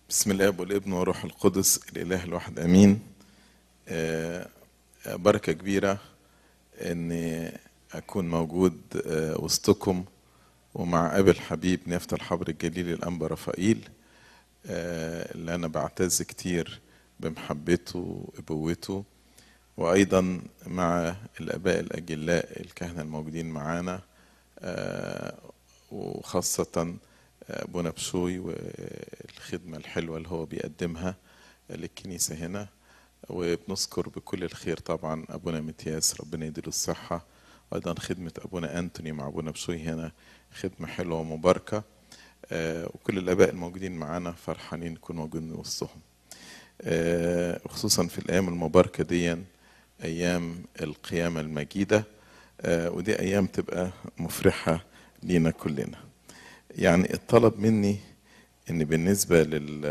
بسم الله والابن والروح القدس الاله الواحد امين آه، بركه كبيره اني اكون موجود آه، وسطكم ومع ابي الحبيب نيافه الحبر الجليل الانبا رفائيل آه، اللي انا بعتز كتير بمحبته وابوته وايضا مع الاباء الاجلاء الكهنه الموجودين معانا آه، وخاصه ابونا بشوي والخدمه الحلوه اللي هو بيقدمها للكنيسه هنا وبنذكر بكل الخير طبعا ابونا متياس ربنا يديله الصحه وايضا خدمه ابونا انتوني مع ابونا بشوي هنا خدمه حلوه ومباركه آه، وكل الاباء الموجودين معانا فرحانين نكون موجودين وسطهم آه، خصوصا في الايام المباركه دي ايام القيامه المجيده آه، ودي ايام تبقى مفرحه لينا كلنا يعني الطلب مني ان بالنسبه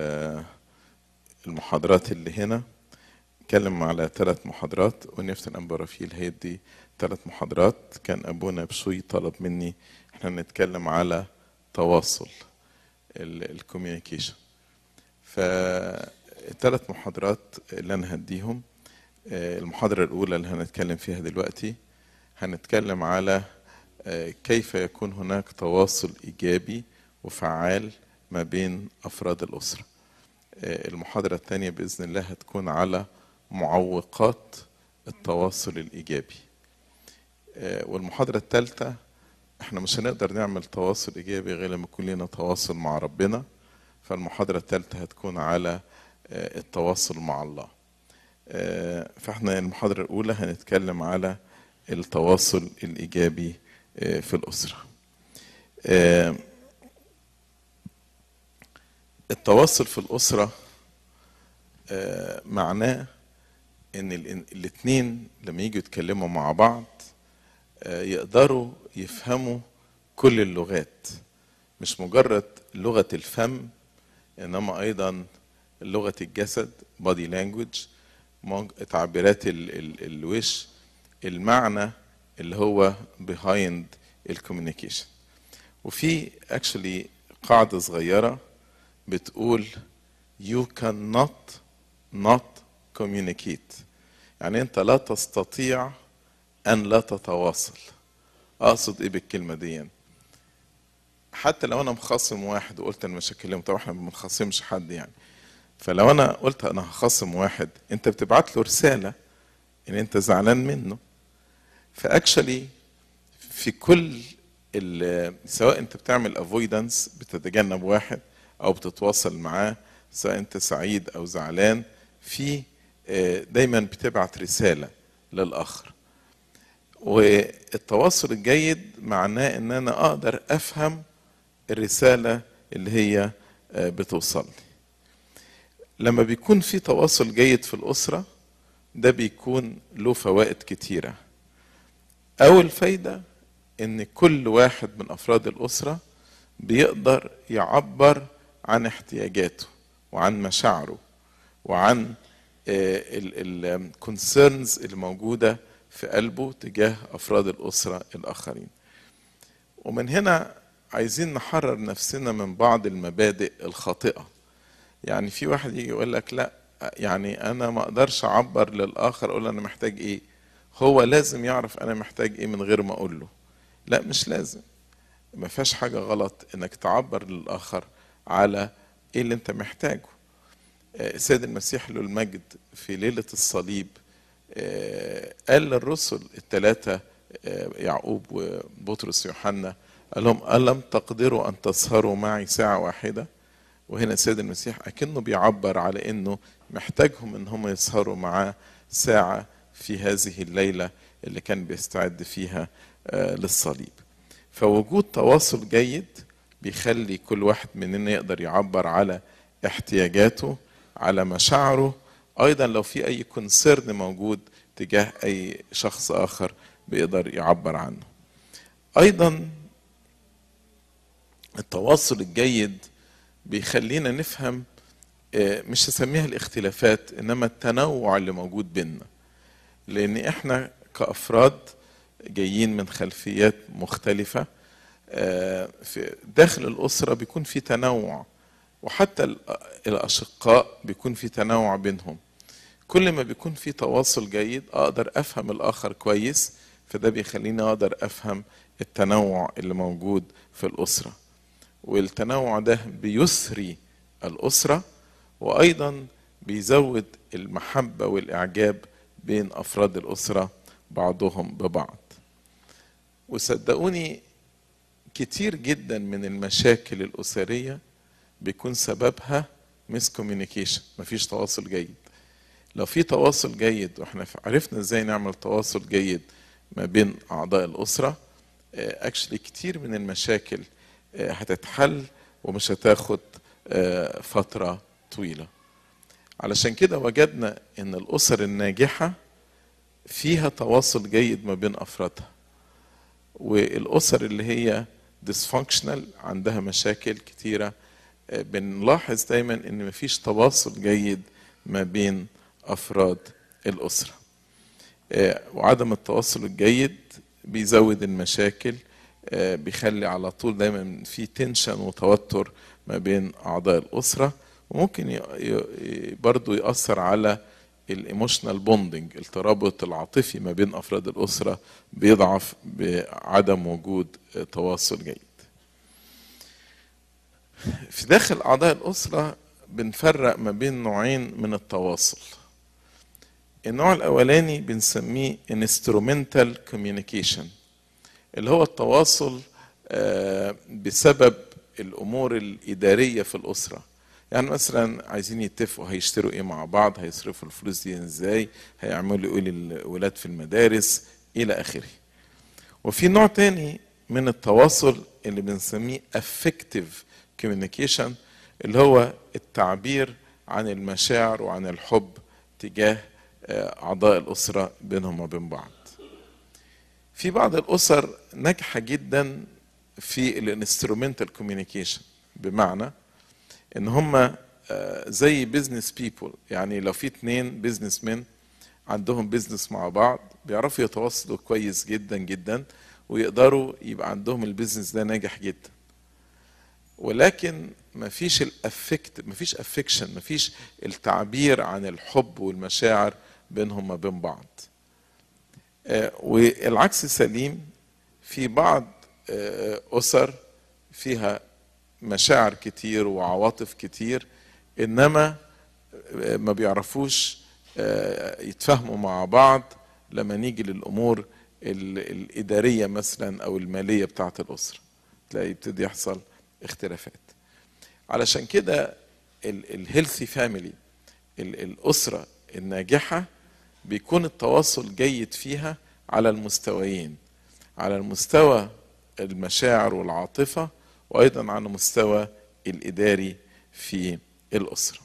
للمحاضرات اللي هنا اتكلم على ثلاث محاضرات ونفس الانبا رفيل هيدي ثلاث محاضرات كان ابونا بشوي طلب مني احنا نتكلم على تواصل الكوميونيكيشن فالثلاث محاضرات اللي انا هديهم آه، المحاضره الاولى اللي هنتكلم فيها دلوقتي هنتكلم على آه، كيف يكون هناك تواصل ايجابي وفعال ما بين افراد الاسره آه، المحاضره الثانيه باذن الله هتكون على معوقات التواصل الايجابي آه، والمحاضره الثالثه احنا مش هنقدر نعمل تواصل ايجابي غير لما يكون لنا تواصل مع ربنا فالمحاضره الثالثه هتكون على آه، التواصل مع الله آه، فاحنا المحاضره الاولى هنتكلم على التواصل الايجابي آه، في الاسره آه، التواصل في الاسره آه، معناه ان الاثنين لما يجوا يتكلموا مع بعض آه، يقدروا يفهموا كل اللغات مش مجرد لغه الفم انما ايضا لغه الجسد بادي لانجوج تعبيرات ال- ال- الوش المعنى اللي هو behind الكوميونيكيشن وفي actually قاعدة صغيرة بتقول you cannot not communicate يعني انت لا تستطيع ان لا تتواصل اقصد ايه بالكلمة دي حتى لو انا مخاصم واحد وقلت انا مش هكلمه طبعا احنا ما بنخاصمش حد يعني فلو انا قلت انا هخاصم واحد انت بتبعت له رسالة ان انت زعلان منه فاكشلي في كل ال- سواء انت بتعمل افويدنس بتتجنب واحد او بتتواصل معاه سواء انت سعيد او زعلان في آه، دايما بتبعت رسالة للاخر والتواصل الجيد معناه ان انا اقدر افهم الرسالة اللي هي آه، بتوصلني لما بيكون في تواصل جيد في الأسرة ده بيكون له فوائد كتيرة أول فايدة إن كل واحد من أفراد الأسرة بيقدر يعبر عن احتياجاته وعن مشاعره وعن الكونسيرنز اللي موجودة في قلبه تجاه أفراد الأسرة الآخرين ومن هنا عايزين نحرر نفسنا من بعض المبادئ الخاطئة يعني في واحد يجي يقول لك لا يعني انا ما اقدرش اعبر للاخر اقول له انا محتاج ايه هو لازم يعرف انا محتاج ايه من غير ما اقول له لا مش لازم ما فيهاش حاجه غلط انك تعبر للاخر على ايه اللي انت محتاجه آه، السيد المسيح له المجد في ليله الصليب آه، قال للرسل الثلاثه آه، يعقوب وبطرس ويوحنا قال لهم الم تقدروا ان تسهروا معي ساعه واحده وهنا السيد المسيح أكنه بيعبر على أنه محتاجهم أن هم يسهروا معاه ساعة في هذه الليلة اللي كان بيستعد فيها آه، للصليب فوجود تواصل جيد بيخلي كل واحد مننا يقدر يعبر على احتياجاته على مشاعره أيضا لو في أي كونسيرن موجود تجاه أي شخص آخر بيقدر يعبر عنه أيضا التواصل الجيد بيخلينا نفهم آه، مش هسميها الاختلافات انما التنوع اللي موجود بيننا لان احنا كافراد جايين من خلفيات مختلفه آه، في داخل الاسره بيكون في تنوع وحتى ال- الاشقاء بيكون في تنوع بينهم كل ما بيكون في تواصل جيد اقدر افهم الاخر كويس فده بيخليني اقدر افهم التنوع اللي موجود في الاسره والتنوع ده بيثري الاسره وايضا بيزود المحبه والاعجاب بين افراد الاسره بعضهم ببعض وصدقوني كتير جدا من المشاكل الاسريه بيكون سببها ميس كوميونيكيشن مفيش تواصل جيد لو في تواصل جيد واحنا عرفنا ازاي نعمل تواصل جيد ما بين اعضاء الاسره اكشلي كتير من المشاكل آه، هتتحل ومش هتاخد آه، فتره طويله علشان كده وجدنا ان الاسر الناجحه فيها تواصل جيد ما بين افرادها والاسر اللي هي dysfunctional عندها مشاكل كتيره آه، بنلاحظ دايما ان مفيش تواصل جيد ما بين افراد الاسره آه، وعدم التواصل الجيد بيزود المشاكل آه، بيخلي على طول دايما في تنشن وتوتر ما بين اعضاء الاسره وممكن ي- ي- برضو ياثر على الايموشنال بوندنج الترابط العاطفي ما بين افراد الاسره بيضعف بعدم وجود آه، تواصل جيد في داخل اعضاء الاسره بنفرق ما بين نوعين من التواصل النوع الاولاني بنسميه instrumental communication اللي هو التواصل آه، بسبب الامور الاداريه في الاسره يعني مثلا عايزين يتفقوا هيشتروا ايه مع بعض هيصرفوا الفلوس دي ازاي هيعملوا ايه للولاد في المدارس الى اخره وفي نوع تاني من التواصل اللي بنسميه affective communication اللي هو التعبير عن المشاعر وعن الحب تجاه آه، أعضاء الأسرة بينهم وبين بعض في بعض الأسر ناجحة جدا في الانسترومنتال كوميونيكيشن بمعنى ان هم زي بيزنس بيبول يعني لو في اتنين بيزنس مان عندهم بيزنس مع بعض بيعرفوا يتواصلوا كويس جدا جدا ويقدروا يبقى عندهم البيزنس ده ناجح جدا ولكن مفيش الافكت مفيش افكشن مفيش التعبير عن الحب والمشاعر بينهم وبين بعض آه، والعكس سليم في بعض آه، اسر فيها مشاعر كتير وعواطف كتير انما آه، ما بيعرفوش آه، يتفاهموا مع بعض لما نيجي للامور ال- الاداريه مثلا او الماليه بتاعه الاسره تلاقي يبتدي يحصل اختلافات علشان كده الهيلثي فاميلي الاسره الناجحه بيكون التواصل جيد فيها على المستويين على المستوى المشاعر والعاطفه وايضا على المستوى الاداري في الاسره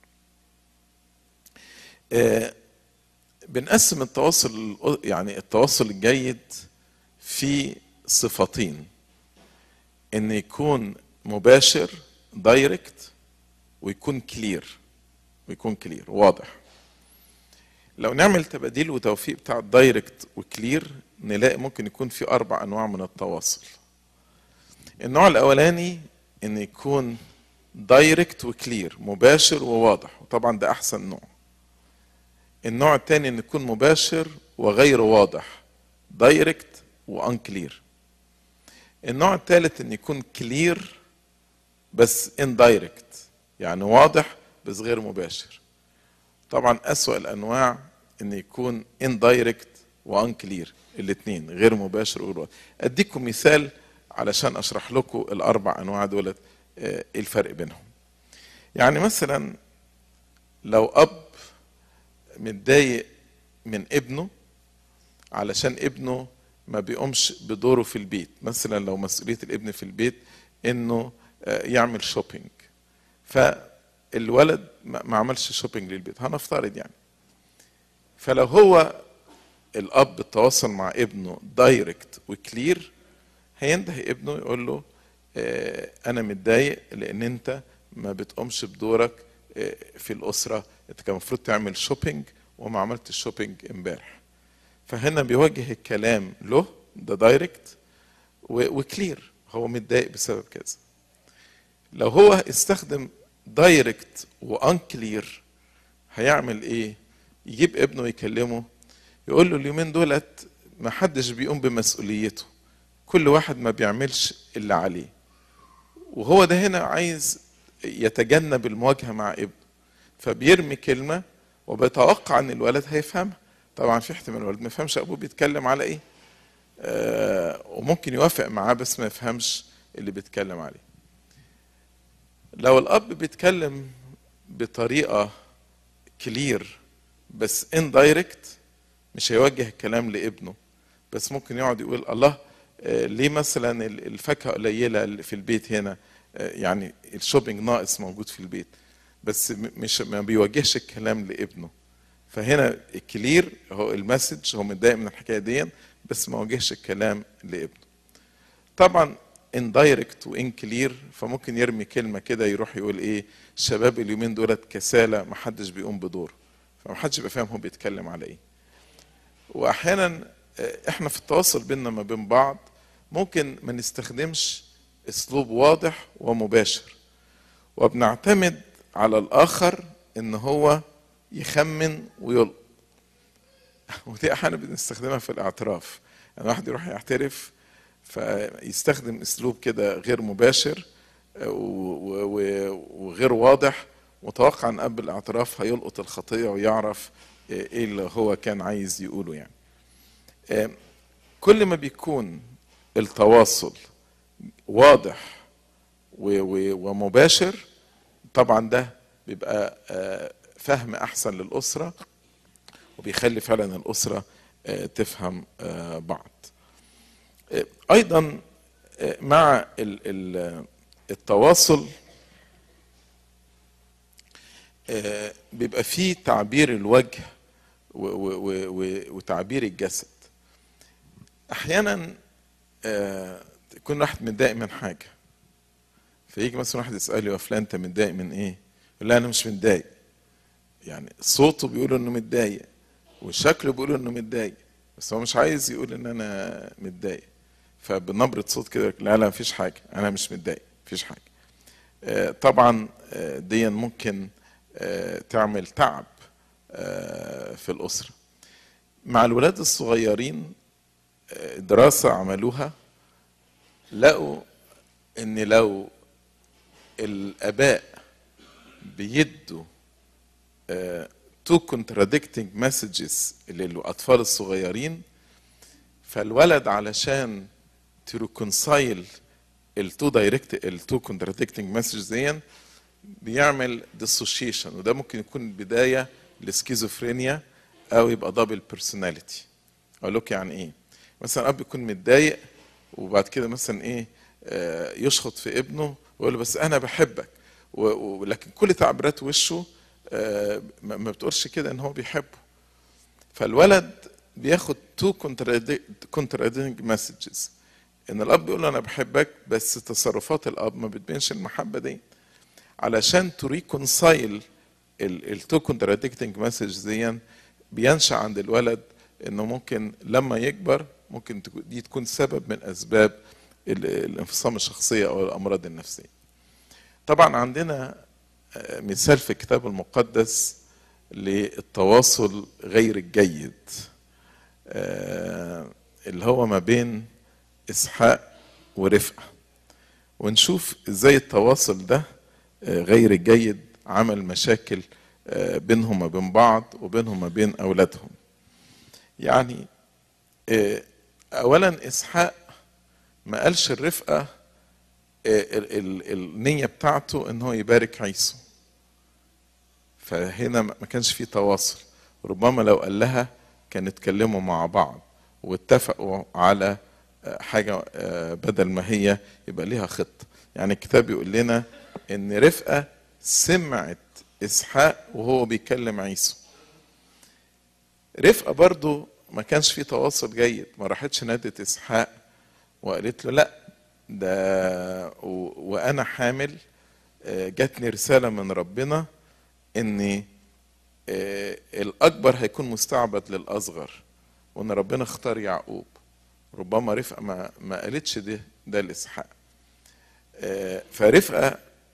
آه، بنقسم التواصل يعني التواصل الجيد في صفتين ان يكون مباشر دايركت ويكون كلير ويكون كلير واضح لو نعمل تباديل وتوفيق بتاع الدايركت وكلير نلاقي ممكن يكون في اربع انواع من التواصل النوع الاولاني ان يكون دايركت وكلير مباشر وواضح وطبعا ده احسن نوع النوع الثاني ان يكون مباشر وغير واضح دايركت وانكلير النوع الثالث ان يكون كلير بس اندايركت يعني واضح بس غير مباشر طبعا اسوأ الانواع ان يكون اندايركت وانكلير الاثنين غير مباشر وغير واضح اديكم مثال علشان اشرح لكم الاربع انواع دولت آه، ايه الفرق بينهم يعني مثلا لو اب متضايق من ابنه علشان ابنه ما بيقومش بدوره في البيت مثلا لو مسؤولية الابن في البيت انه آه، يعمل شوبينج فالولد ما ما عملش شوبينج للبيت هنفترض يعني فلو هو الاب تواصل مع ابنه دايركت وكلير هينده ابنه يقول له آه، انا متضايق لان انت ما بتقومش بدورك آه، في الاسره انت كان المفروض تعمل شوبينج وما عملتش شوبينج امبارح فهنا بيوجه الكلام له ده دايركت و- وكلير هو متضايق بسبب كذا لو هو استخدم دايركت وانكلير هيعمل ايه يجيب ابنه يكلمه يقول له اليومين دولت ما حدش بيقوم بمسؤوليته كل واحد ما بيعملش اللي عليه وهو ده هنا عايز يتجنب المواجهه مع ابنه فبيرمي كلمه وبيتوقع ان الولد هيفهمها طبعا في احتمال الولد ما يفهمش ابوه بيتكلم على ايه آه وممكن يوافق معاه بس ما يفهمش اللي بيتكلم عليه لو الاب بيتكلم بطريقه كلير بس اندايركت مش هيوجه الكلام لابنه بس ممكن يقعد يقول الله آه ليه مثلا الفاكهه قليله في البيت هنا آه يعني الشوبينج ناقص موجود في البيت بس مش ما بيوجهش الكلام لابنه فهنا الكلير هو المسج هو متضايق من الحكايه دي بس ما وجهش الكلام لابنه طبعا اندايركت وان كلير فممكن يرمي كلمه كده يروح يقول ايه الشباب اليومين دولت كسالى ما حدش بيقوم بدوره فما حدش يبقى فاهم هو بيتكلم على ايه واحيانا احنا في التواصل بيننا ما بين بعض ممكن ما نستخدمش اسلوب واضح ومباشر وبنعتمد على الاخر ان هو يخمن ويلقط ودي احيانا بنستخدمها في الاعتراف يعني واحد يروح يعترف فيستخدم اسلوب كده غير مباشر وغير واضح متوقع ان قبل الاعتراف هيلقط الخطيه ويعرف ايه اللي هو كان عايز يقوله يعني كل ما بيكون التواصل واضح ومباشر طبعا ده بيبقى فهم احسن للاسره وبيخلي فعلا الاسره تفهم بعض ايضا مع التواصل بيبقى فيه تعبير الوجه وتعبير الجسد احيانا يكون واحد متضايق من حاجه فيجي مثلا واحد يساله يا فلان انت متضايق من ايه يقول لا انا مش متضايق يعني صوته بيقول انه متضايق وشكله بيقول انه متضايق بس هو مش عايز يقول ان انا متضايق فبنبرة صوت كده لا لا مفيش حاجة أنا مش متضايق مفيش حاجة آه طبعا آه دي ممكن آه تعمل تعب في الأسرة مع الولاد الصغيرين دراسة عملوها لقوا إن لو الآباء بيدوا تو contradicting messages للأطفال الصغيرين فالولد علشان تريكونسايل التو دايركت التو كونتراديكتنج مسج دي بيعمل ديسوشيشن وده ممكن يكون بدايه لسكيزوفرينيا او يبقى دبل بيرسوناليتي اقول لك يعني ايه مثلا اب يكون متضايق وبعد كده مثلا ايه آه يشخط في ابنه ويقول له بس انا بحبك ولكن كل تعبيرات وشه آه ما بتقولش كده ان هو بيحبه فالولد بياخد تو contradicting مسجز ان الاب بيقول له انا بحبك بس تصرفات الاب ما بتبينش المحبه دي علشان تريكونسايل التو contradicting مسج دي بينشا عند الولد انه ممكن لما يكبر ممكن دي تكون سبب من اسباب الانفصام الشخصيه او الامراض النفسيه طبعا عندنا مثال في الكتاب المقدس للتواصل غير الجيد اللي هو ما بين اسحاق ورفقه ونشوف ازاي التواصل ده غير الجيد عمل مشاكل بينهم وبين بعض وبينهم وبين اولادهم يعني اولا اسحاق ما قالش الرفقه النيه بتاعته ان هو يبارك عيسو فهنا ما كانش في تواصل ربما لو قال لها كانوا اتكلموا مع بعض واتفقوا على حاجه بدل ما هي يبقى ليها خطه يعني الكتاب يقول لنا ان رفقه سمعت اسحاق وهو بيكلم عيسو رفقه برضو ما كانش في تواصل جيد ما راحتش نادت اسحاق وقالت له لا ده و... وانا حامل جاتني رساله من ربنا ان الاكبر هيكون مستعبد للاصغر وان ربنا اختار يعقوب ربما رفقه ما ما قالتش ده ده لاسحاق فرفقه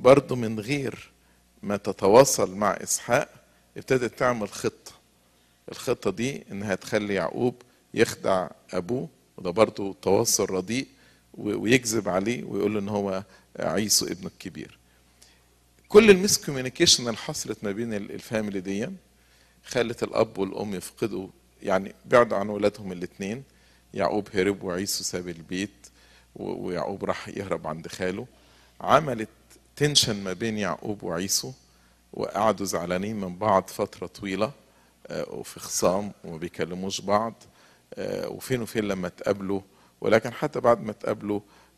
برضه من غير ما تتواصل مع اسحاق ابتدت تعمل خطه الخطه دي انها تخلي يعقوب يخدع ابوه وده برضه تواصل رديء ويكذب عليه ويقول له ان هو عيسو ابنه الكبير كل الميس كوميونيكيشن اللي حصلت ما بين الفاميلي دي خلت الاب والام يفقدوا يعني بعدوا عن ولادهم الاثنين يعقوب هرب وعيسو ساب البيت ويعقوب راح يهرب عند خاله عملت تنشن ما بين يعقوب وعيسو وقعدوا زعلانين من بعض فتره طويله وفي خصام وما بيكلموش بعض وفين وفين لما اتقابلوا ولكن حتى بعد ما اتقابلوا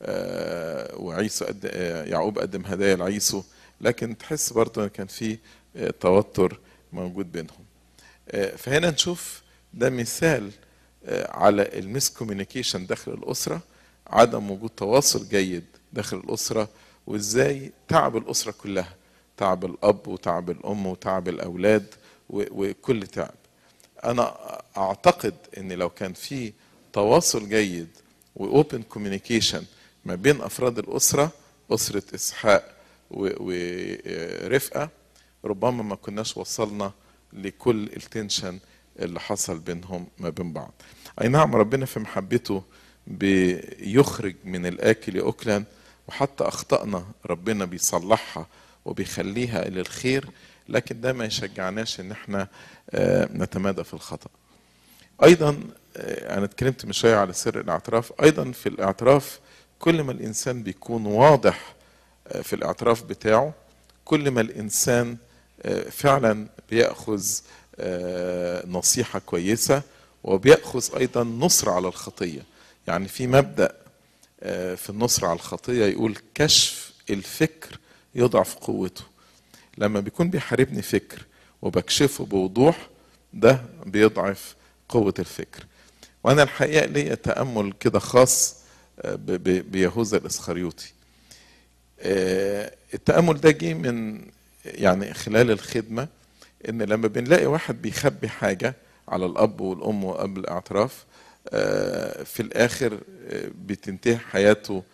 وعيسو قد يعقوب قدم هدايا لعيسو لكن تحس برضه ان كان في توتر موجود بينهم فهنا نشوف ده مثال على الميس كوميونيكيشن داخل الاسره عدم وجود تواصل جيد داخل الاسره وازاي تعب الاسره كلها تعب الاب وتعب الام وتعب الاولاد وكل تعب انا اعتقد ان لو كان في تواصل جيد واوبن كوميونيكيشن ما بين افراد الاسره اسره اسحاق ورفقه ربما ما كناش وصلنا لكل التنشن اللي حصل بينهم ما بين بعض اي نعم ربنا في محبته بيخرج من الاكل اكلا وحتى اخطائنا ربنا بيصلحها وبيخليها للخير لكن ده ما يشجعناش ان احنا نتمادى في الخطا ايضا انا اتكلمت من شويه على سر الاعتراف ايضا في الاعتراف كل ما الانسان بيكون واضح في الاعتراف بتاعه كل ما الانسان فعلا بياخذ نصيحه كويسه وبياخذ ايضا نصر على الخطيه يعني في مبدا في النصر على الخطيه يقول كشف الفكر يضعف قوته لما بيكون بيحاربني فكر وبكشفه بوضوح ده بيضعف قوة الفكر وأنا الحقيقة ليا تأمل كده خاص بيهوذا الإسخريوطي التأمل ده جه من يعني خلال الخدمة إن لما بنلاقي واحد بيخبي حاجة على الأب والأم قبل الاعتراف في الآخر بتنتهي حياته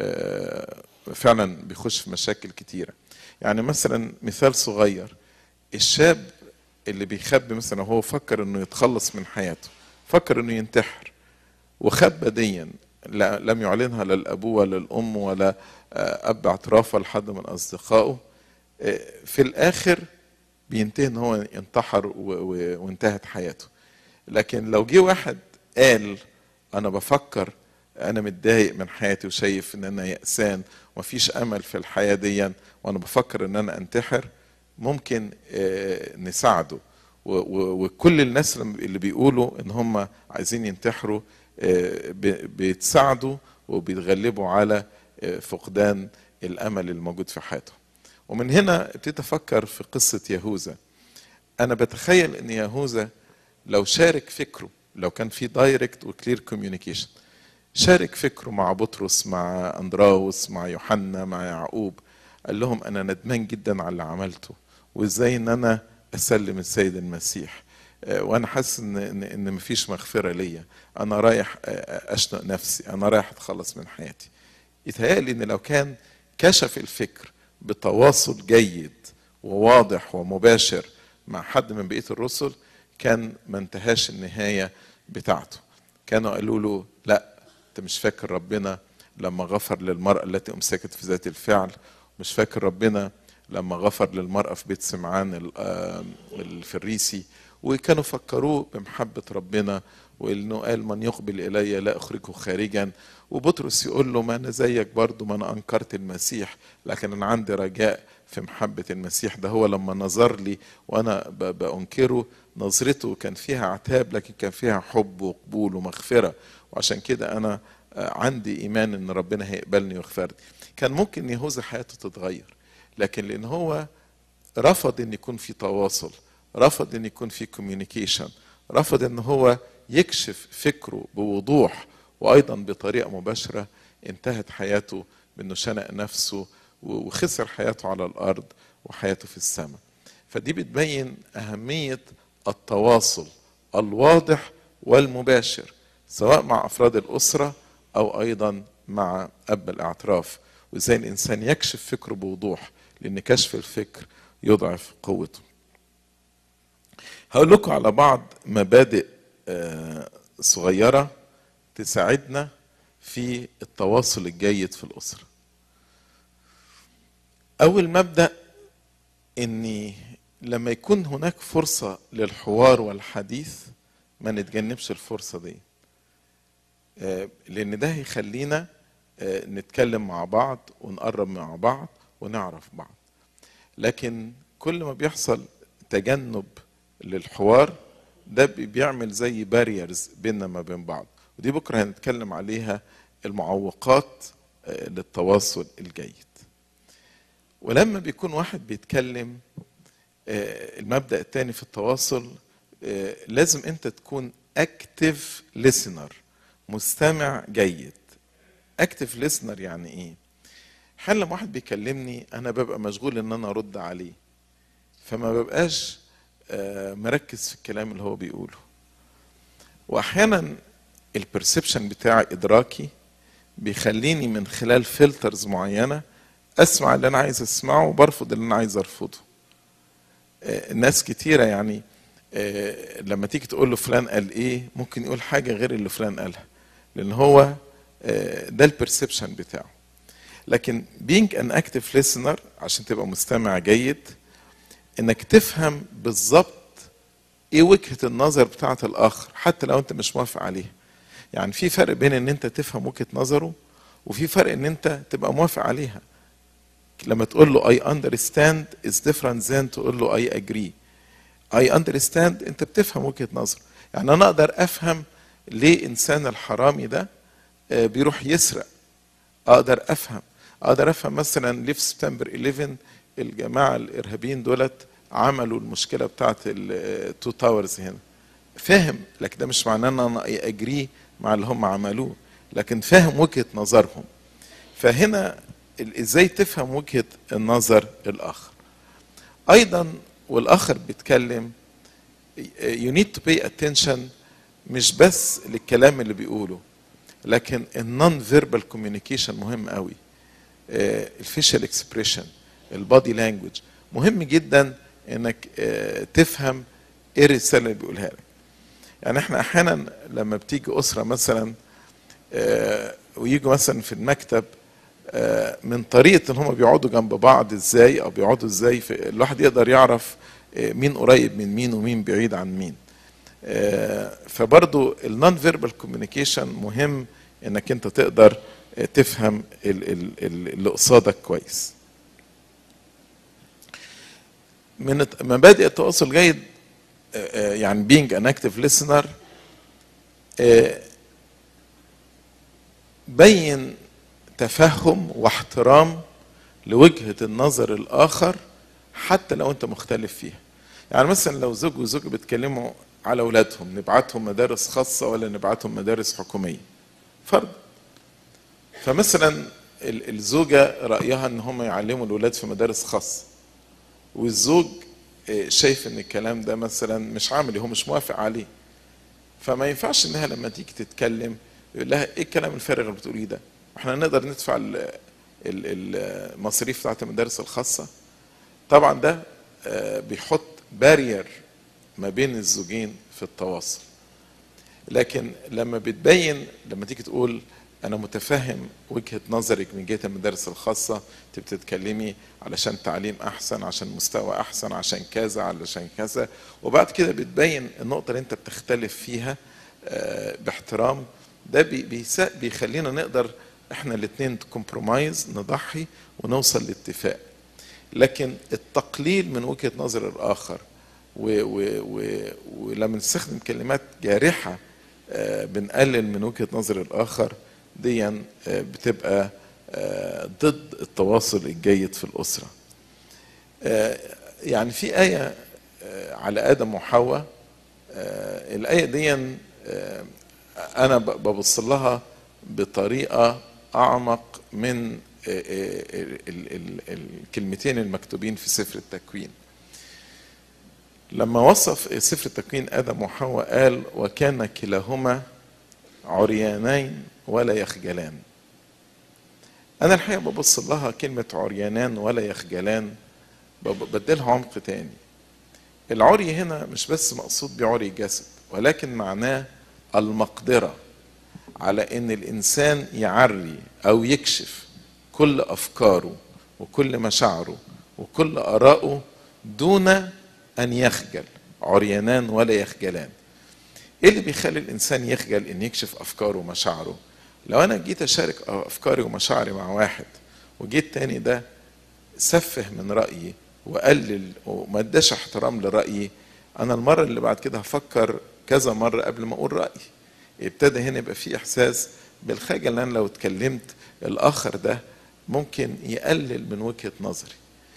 فعلا بيخش في مشاكل كتيره يعني مثلا مثال صغير الشاب اللي بيخبي مثلا هو فكر انه يتخلص من حياته فكر انه ينتحر وخبى ديا لم يعلنها لا الابوه ولا الام ولا اب اعتراف ولا حد من اصدقائه في الاخر بينتهي ان هو ينتحر وانتهت حياته لكن لو جه واحد قال انا بفكر انا متضايق من حياتي وشايف ان انا يأسان ومفيش امل في الحياه دي وانا بفكر ان انا انتحر ممكن نساعده وكل الناس اللي بيقولوا ان هم عايزين ينتحروا بيتساعدوا وبيتغلبوا على فقدان الامل الموجود في حياتهم ومن هنا ابتديت افكر في قصه يهوذا انا بتخيل ان يهوذا لو شارك فكره لو كان في دايركت وكلير كوميونيكيشن شارك فكره مع بطرس مع اندراوس مع يوحنا مع يعقوب قال لهم انا ندمان جدا على اللي عملته وازاي ان انا اسلم السيد المسيح وانا حاسس ان ان, إن مفيش مغفره ليا انا رايح اشنق نفسي انا رايح اتخلص من حياتي يتهيألي ان لو كان كشف الفكر بتواصل جيد وواضح ومباشر مع حد من بقيه الرسل كان ما انتهاش النهايه بتاعته كانوا قالوا له لا انت مش فاكر ربنا لما غفر للمرأة التي أمسكت في ذات الفعل مش فاكر ربنا لما غفر للمرأة في بيت سمعان الفريسي وكانوا فكروه بمحبة ربنا وانه قال من يقبل الي لا اخرجه خارجا وبطرس يقول له ما انا زيك برضه ما انا انكرت المسيح لكن انا عندي رجاء في محبة المسيح ده هو لما نظر لي وانا بانكره نظرته كان فيها عتاب لكن كان فيها حب وقبول ومغفرة وعشان كده انا عندي ايمان ان ربنا هيقبلني ويغفرني كان ممكن يهوذا حياته تتغير لكن لان هو رفض ان يكون في تواصل رفض ان يكون في كوميونيكيشن رفض ان هو يكشف فكره بوضوح وايضا بطريقه مباشره انتهت حياته بانه شنق نفسه وخسر حياته على الارض وحياته في السماء فدي بتبين اهميه التواصل الواضح والمباشر سواء مع افراد الاسره او ايضا مع اب الاعتراف وازاي الانسان يكشف فكره بوضوح لان كشف الفكر يضعف قوته هقول لكم على بعض مبادئ صغيره تساعدنا في التواصل الجيد في الاسره اول مبدا اني لما يكون هناك فرصه للحوار والحديث ما نتجنبش الفرصه دي لان ده هيخلينا نتكلم مع بعض ونقرب مع بعض ونعرف بعض لكن كل ما بيحصل تجنب للحوار ده بيعمل زي باريرز بيننا ما بين بعض ودي بكره هنتكلم عليها المعوقات للتواصل الجيد ولما بيكون واحد بيتكلم المبدا الثاني في التواصل لازم انت تكون اكتف listener مستمع جيد اكتف listener يعني ايه حال لما واحد بيكلمني انا ببقى مشغول ان انا ارد عليه فما ببقاش مركز في الكلام اللي هو بيقوله واحيانا البرسبشن بتاعي ادراكي بيخليني من خلال فلترز معينه اسمع اللي انا عايز اسمعه وبرفض اللي انا عايز ارفضه ناس كتيرة يعني لما تيجي تقول له فلان قال ايه ممكن يقول حاجة غير اللي فلان قالها لان هو ده البرسبشن بتاعه لكن being an active listener عشان تبقى مستمع جيد انك تفهم بالظبط ايه وجهة النظر بتاعة الاخر حتى لو انت مش موافق عليها يعني في فرق بين ان انت تفهم وجهة نظره وفي فرق ان انت تبقى موافق عليها لما تقول له I understand is different than تقول له I agree I understand انت بتفهم وجهة نظره يعني انا اقدر افهم ليه انسان الحرامي ده بيروح يسرق اقدر افهم اقدر افهم مثلا ليه في سبتمبر 11 الجماعه الارهابيين دولت عملوا المشكله بتاعت التو تاورز هنا فاهم لكن ده مش معناه ان انا اجري مع اللي هم عملوه لكن فاهم وجهه نظرهم فهنا ازاي تفهم وجهه النظر الاخر ايضا والاخر بيتكلم you need to pay attention مش بس للكلام اللي بيقوله لكن النون فيربال كوميونيكيشن مهم قوي الفيشال اكسبريشن البادي لانجوج مهم جدا انك تفهم ايه الرساله اللي بيقولها لك يعني احنا احيانا لما بتيجي اسره مثلا ويجوا مثلا في المكتب من طريقه ان هم بيقعدوا جنب بعض ازاي او بيقعدوا ازاي الواحد يقدر يعرف مين قريب من مين ومين بعيد عن مين فبرضو النون فيربال كوميونيكيشن مهم انك انت تقدر تفهم اللي قصادك كويس من مبادئ التواصل الجيد يعني being an active listener بين تفهم واحترام لوجهة النظر الآخر حتى لو أنت مختلف فيها يعني مثلا لو زوج وزوجة بيتكلموا على أولادهم نبعتهم مدارس خاصة ولا نبعتهم مدارس حكومية فرض فمثلا الزوجة رأيها أن هم يعلموا الأولاد في مدارس خاصة والزوج شايف ان الكلام ده مثلا مش عملي هو مش موافق عليه فما ينفعش انها لما تيجي تتكلم يقول لها ايه الكلام الفارغ اللي بتقوليه ده احنا نقدر ندفع المصاريف بتاعت المدارس الخاصه طبعا ده بيحط بارير ما بين الزوجين في التواصل لكن لما بتبين لما تيجي تقول انا متفهم وجهه نظرك من جهه المدارس الخاصه انت بتتكلمي علشان تعليم احسن عشان مستوى احسن عشان كذا علشان كذا وبعد كده بتبين النقطه اللي انت بتختلف فيها باحترام ده بيخلينا نقدر احنا الاثنين كومبرومايز نضحي ونوصل لاتفاق لكن التقليل من وجهه نظر الاخر و و و ولما نستخدم كلمات جارحه بنقلل من وجهه نظر الاخر دي بتبقى ضد التواصل الجيد في الأسرة يعني في آية على آدم وحواء الآية دي أنا ببص لها بطريقة أعمق من الكلمتين المكتوبين في سفر التكوين لما وصف سفر التكوين آدم وحواء قال وكان كلاهما عريانين ولا يخجلان انا الحقيقه ببص لها كلمه عريانان ولا يخجلان بدلها عمق تاني العري هنا مش بس مقصود بعري جسد ولكن معناه المقدره على ان الانسان يعري او يكشف كل افكاره وكل مشاعره وكل ارائه دون ان يخجل عريانان ولا يخجلان ايه اللي بيخلي الانسان يخجل ان يكشف افكاره ومشاعره لو انا جيت اشارك افكاري ومشاعري مع واحد وجيت تاني ده سفه من رايي وقلل وما اداش احترام لرايي انا المره اللي بعد كده هفكر كذا مره قبل ما اقول رايي ابتدى هنا يبقى في احساس بالخجل ان انا لو اتكلمت الاخر ده ممكن يقلل من وجهه نظري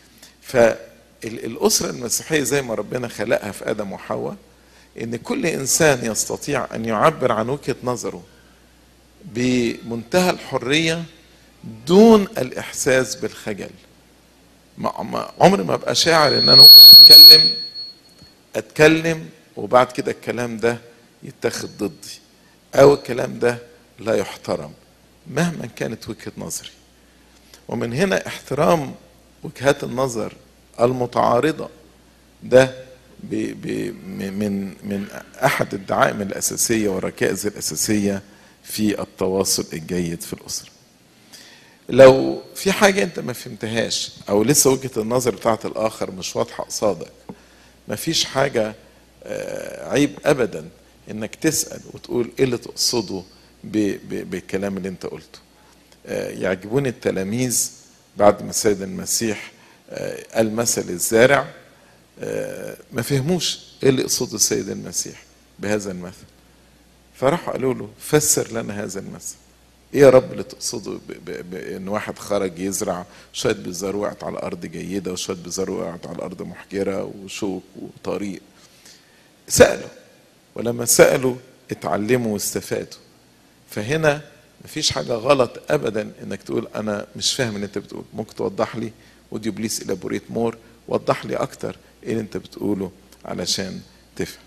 فالاسره المسيحيه زي ما ربنا خلقها في ادم وحواء ان كل انسان يستطيع ان يعبر عن وجهه نظره بمنتهى الحريه دون الاحساس بالخجل ما عمري ما ابقى شاعر ان انا اتكلم اتكلم وبعد كده الكلام ده يتاخد ضدي او الكلام ده لا يحترم مهما كانت وجهه نظري ومن هنا احترام وجهات النظر المتعارضه ده بي بي من من احد الدعائم الاساسيه والركائز الاساسيه في التواصل الجيد في الاسره. لو في حاجه انت ما فهمتهاش او لسه وجهه النظر بتاعت الاخر مش واضحه قصادك ما فيش حاجه عيب ابدا انك تسال وتقول ايه اللي تقصده بالكلام اللي انت قلته. يعجبوني التلاميذ بعد ما السيد المسيح قال مثل الزارع ما فهموش ايه اللي يقصده السيد المسيح بهذا المثل فراحوا قالوا له فسر لنا هذا المثل ايه يا رب اللي تقصده بان واحد خرج يزرع شويه بذار وقعت على ارض جيده وشويه بذار وقعت على ارض محجره وشوك وطريق سالوا ولما سالوا اتعلموا واستفادوا فهنا مفيش حاجه غلط ابدا انك تقول انا مش فاهم اللي انت بتقول ممكن توضح لي ودي بليس الابوريت مور وضح لي اكتر ايه اللي انت بتقوله علشان تفهم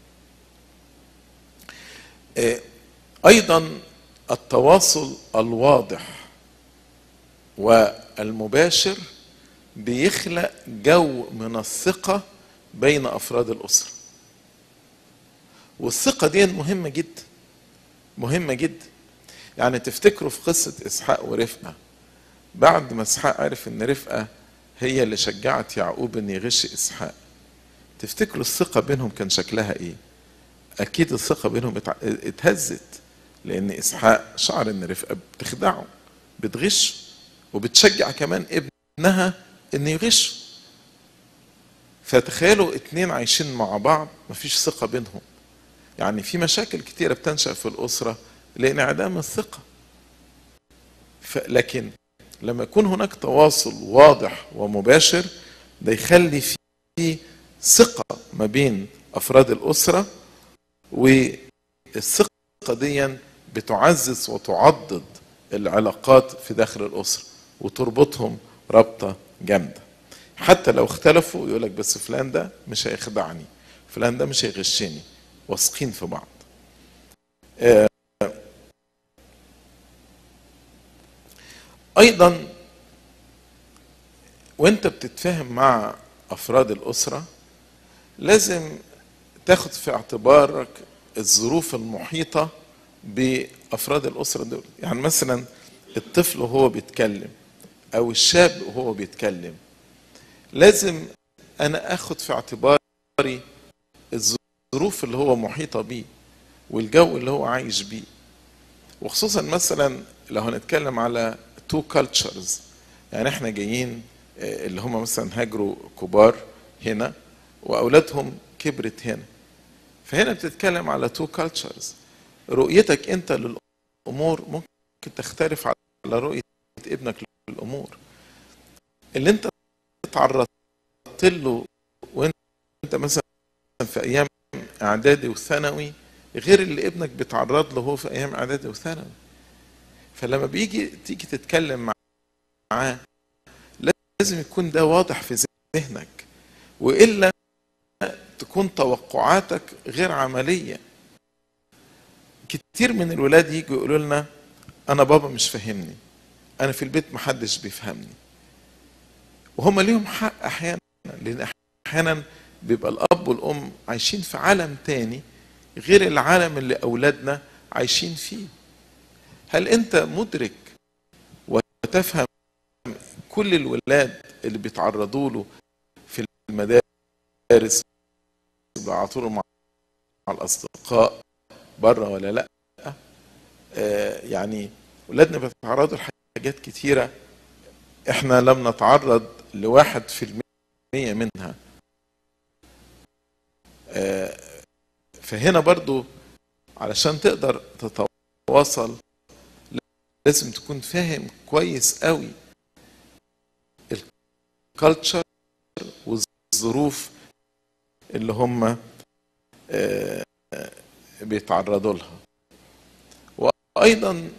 ايضا التواصل الواضح والمباشر بيخلق جو من الثقة بين أفراد الأسرة والثقة دي مهمة جدا مهمة جدا يعني تفتكروا في قصة إسحاق ورفقة بعد ما إسحاق عرف إن رفقة هي اللي شجعت يعقوب إن يغش إسحاق تفتكروا الثقة بينهم كان شكلها إيه؟ أكيد الثقة بينهم اتهزت لأن إسحاق شعر إن رفقة بتخدعه بتغش وبتشجع كمان ابنها إنه يغش فتخيلوا اتنين عايشين مع بعض مفيش ثقة بينهم يعني في مشاكل كتيرة بتنشأ في الأسرة لانعدام الثقة لكن لما يكون هناك تواصل واضح ومباشر ده يخلي في ثقة ما بين أفراد الأسرة والثقة دي بتعزز وتعضد العلاقات في داخل الأسرة وتربطهم رابطة جامدة حتى لو اختلفوا يقول لك بس فلان ده مش هيخدعني فلان ده مش هيغشني واثقين في بعض ايضا وانت بتتفاهم مع افراد الاسره لازم تاخد في اعتبارك الظروف المحيطه بافراد الاسره دول يعني مثلا الطفل وهو بيتكلم او الشاب وهو بيتكلم لازم انا اخد في اعتباري الظروف اللي هو محيطه بيه والجو اللي هو عايش بيه وخصوصا مثلا لو هنتكلم على تو كالتشرز يعني احنا جايين اللي هم مثلا هاجروا كبار هنا واولادهم كبرت هنا فهنا بتتكلم على تو كالتشرز رؤيتك انت للامور ممكن تختلف على رؤيه ابنك للامور اللي انت تعرضت له وانت مثلا في ايام اعدادي وثانوي غير اللي ابنك بيتعرض له هو في ايام اعدادي وثانوي فلما بيجي تيجي تتكلم معاه لازم يكون ده واضح في ذهنك والا تكون توقعاتك غير عمليه كتير من الولاد يجوا يقولوا لنا انا بابا مش فاهمني انا في البيت محدش بيفهمني وهم ليهم حق احيانا لان احيانا بيبقى الاب والام عايشين في عالم تاني غير العالم اللي اولادنا عايشين فيه هل انت مدرك وتفهم كل الولاد اللي بيتعرضوا له في المدارس على طول مع الاصدقاء بره ولا لا آه يعني ولادنا بيتعرضوا لحاجات كتيره احنا لم نتعرض لواحد في المية منها آه فهنا برضو علشان تقدر تتواصل لازم تكون فاهم كويس قوي الكالتشر والظروف اللي هم آه بيتعرضوا لها وايضا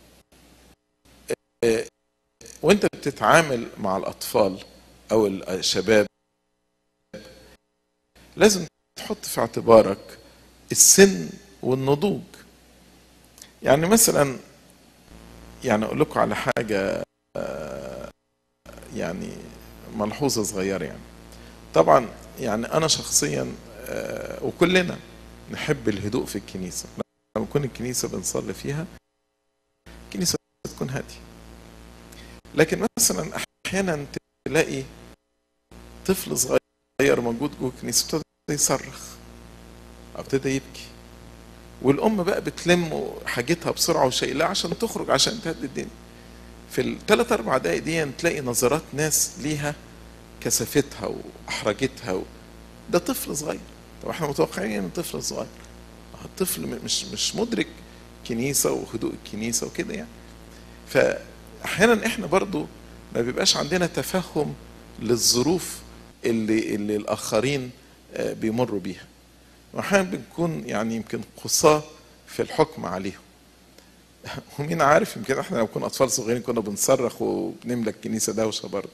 آه وانت بتتعامل مع الاطفال او الشباب لازم تحط في اعتبارك السن والنضوج يعني مثلا يعني اقول لكم على حاجه يعني ملحوظه صغيره يعني طبعا يعني انا شخصيا وكلنا نحب الهدوء في الكنيسه لما نكون الكنيسه بنصلي فيها الكنيسه تكون هاديه لكن مثلا احيانا تلاقي طفل صغير موجود جوه الكنيسه ابتدى يصرخ او ابتدى يبكي والام بقى بتلم حاجتها بسرعه وشايلها عشان تخرج عشان تهدي الدنيا في الثلاث اربع دقائق دي تلاقي نظرات ناس ليها كثافتها واحرجتها و... ده طفل صغير طب احنا متوقعين ان طفل صغير الطفل مش مش مدرك كنيسه وهدوء الكنيسه وكده يعني فاحيانا احنا برضو ما بيبقاش عندنا تفهم للظروف اللي اللي الاخرين بيمروا بيها واحيانا بنكون يعني يمكن قصاه في الحكم عليهم ومين عارف يمكن احنا لو كنا اطفال صغيرين كنا بنصرخ وبنملى الكنيسه دوشه برضه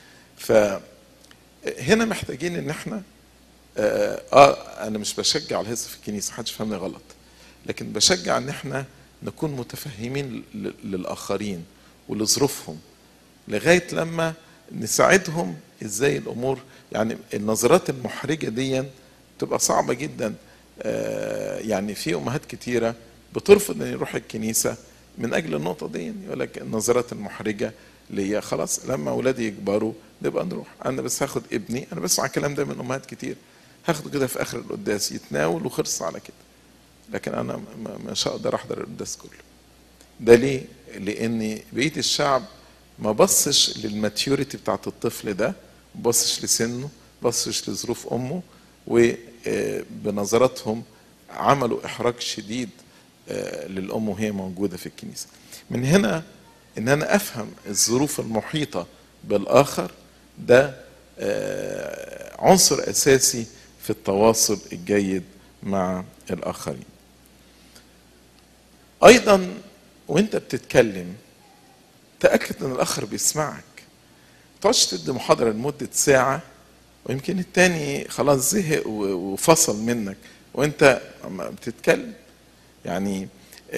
فهنا محتاجين ان احنا آه, اه انا مش بشجع الهز في الكنيسه محدش فهمني غلط لكن بشجع ان احنا نكون متفهمين للاخرين ولظروفهم لغايه لما نساعدهم ازاي الامور يعني النظرات المحرجه دي تبقى صعبه جدا آه يعني في امهات كتيره بترفض ان يروح الكنيسه من اجل النقطه دي يقول لك النظرات المحرجه ليا خلاص لما اولادي يكبروا نبقى نروح انا بس هاخد ابني انا بسمع الكلام ده من امهات كتير هاخده كده في اخر القداس يتناول وخلص على كده لكن انا مش هقدر احضر القداس كله ده ليه لان بقيه الشعب ما بصش للماتيوريتي بتاعت الطفل ده ما بصش لسنه ما بصش لظروف امه وبنظراتهم عملوا احراج شديد للام وهي موجوده في الكنيسه من هنا ان انا افهم الظروف المحيطه بالاخر ده عنصر اساسي في التواصل الجيد مع الاخرين ايضا وانت بتتكلم تاكد ان الاخر بيسمعك تقعدش تدي محاضره لمده ساعه ويمكن التاني خلاص زهق وفصل منك وانت بتتكلم يعني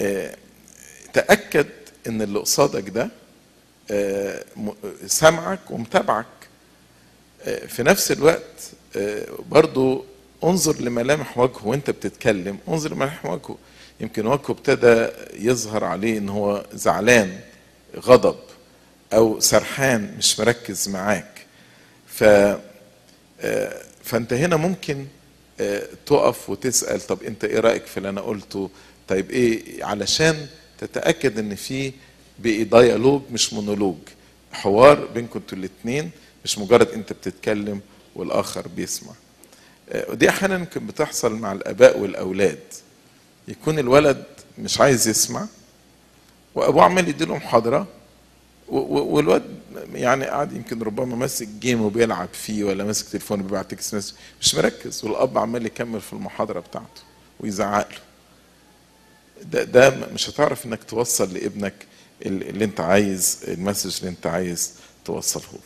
تاكد ان اللي قصادك ده سامعك ومتابعك في نفس الوقت برضو انظر لملامح وجهه وانت بتتكلم انظر لملامح وجهه يمكن وجهه ابتدى يظهر عليه ان هو زعلان غضب او سرحان مش مركز معاك ف فانت هنا ممكن تقف وتسال طب انت ايه رايك في اللي انا قلته طيب ايه علشان تتاكد ان في بقي ديالوج مش مونولوج حوار بينكم انتوا الاثنين مش مجرد انت بتتكلم والاخر بيسمع ودي احيانا يمكن بتحصل مع الاباء والاولاد يكون الولد مش عايز يسمع وابوه عمال يديله محاضره والواد يعني قاعد يمكن ربما ماسك جيم وبيلعب فيه ولا ماسك تليفون بيبعت تكست مسج مش مركز والاب عمال يكمل في المحاضره بتاعته ويزعق له ده ده مش هتعرف انك توصل لابنك اللي انت عايز المسج اللي انت عايز توصله له